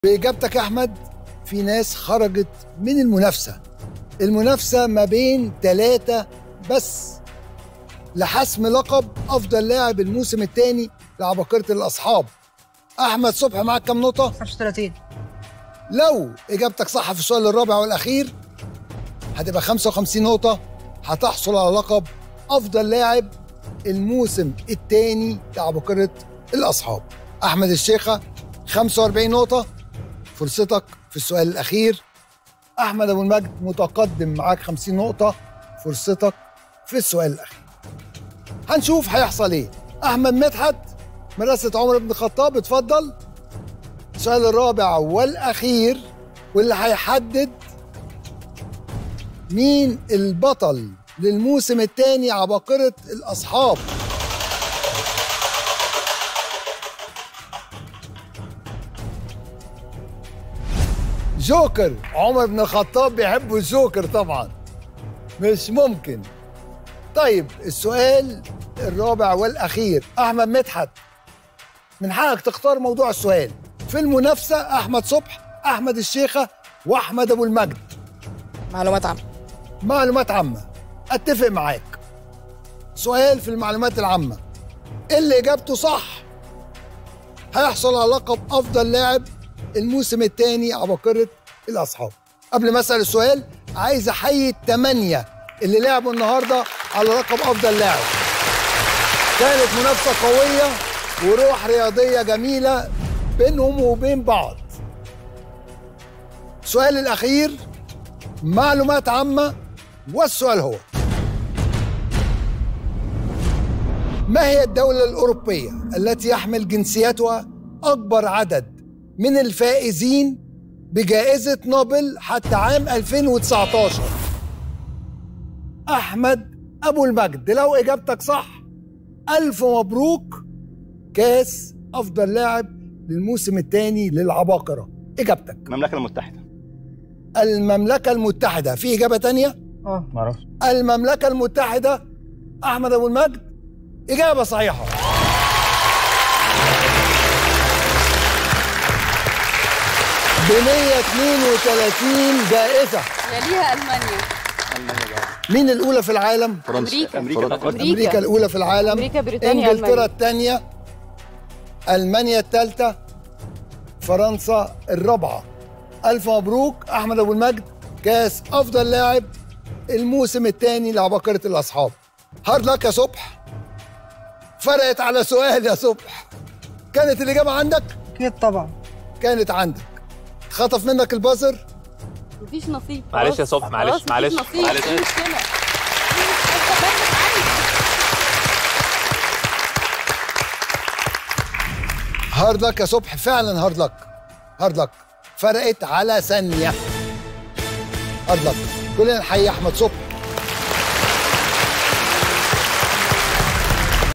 بإجابتك يا أحمد في ناس خرجت من المنافسة المنافسة ما بين ثلاثة بس لحسم لقب أفضل لاعب الموسم الثاني لعباقرة الأصحاب أحمد صبحي معاك كام نقطة؟ 35 لو إجابتك صح في السؤال الرابع والأخير هتبقى 55 نقطة هتحصل على لقب أفضل لاعب الموسم الثاني لعباقرة الأصحاب أحمد الشيخة 45 نقطة فرصتك في السؤال الأخير أحمد أبو المجد متقدم معاك 50 نقطة فرصتك في السؤال الأخير هنشوف هيحصل إيه أحمد مدحت مدرسة عمر بن الخطاب اتفضل السؤال الرابع والأخير واللي هيحدد مين البطل للموسم الثاني عباقرة الأصحاب جوكر عمر بن الخطاب بيحبوا الجوكر طبعا مش ممكن طيب السؤال الرابع والأخير أحمد مدحت من حقك تختار موضوع السؤال في المنافسة أحمد صبح أحمد الشيخة وأحمد أبو المجد معلومات عامة معلومات عامة أتفق معاك سؤال في المعلومات العامة اللي إجابته صح هيحصل على لقب أفضل لاعب الموسم الثاني عباقرة الأصحاب قبل ما أسأل السؤال عايز أحيي الثمانية اللي لعبوا النهاردة على لقب أفضل لاعب كانت منافسة قوية وروح رياضية جميلة بينهم وبين بعض السؤال الأخير معلومات عامة والسؤال هو ما هي الدولة الأوروبية التي يحمل جنسيتها أكبر عدد من الفائزين بجائزة نوبل حتى عام 2019 أحمد أبو المجد لو إجابتك صح ألف مبروك كاس أفضل لاعب للموسم الثاني للعباقرة إجابتك المملكه المتحده المملكة المتحدة في إجابة تانية اه معرفش المملكة المتحدة أحمد أبو المجد إجابة صحيحة ب 132 جائزة يليها المانيا مين الأولى في العالم؟ امريكا امريكا طبعاً. أمريكا الأولى في العالم أمريكا، بريطانيا، إنجلترا ألمانيا. الثانية ألمانيا الثالثة فرنسا الرابعة ألف مبروك أحمد أبو المجد كاس أفضل لاعب الموسم الثاني لعباقرة الأصحاب هارد لك يا صبح فرقت على سؤال يا صبح كانت الإجابة عندك؟ اكيد طبعا كانت عندك خطف منك البازر مفيش نصيب معلش خلاص. يا صبحي، معلش، خلاص، مفيش معلش، نصيب. معلش. إيه المشكلة؟ إيه المشكلة؟ بس عادي. هارد لك يا صبح فعلا هارد لك هارد لك فرقت على ثانية هارد لك كلنا نحيي أحمد صبح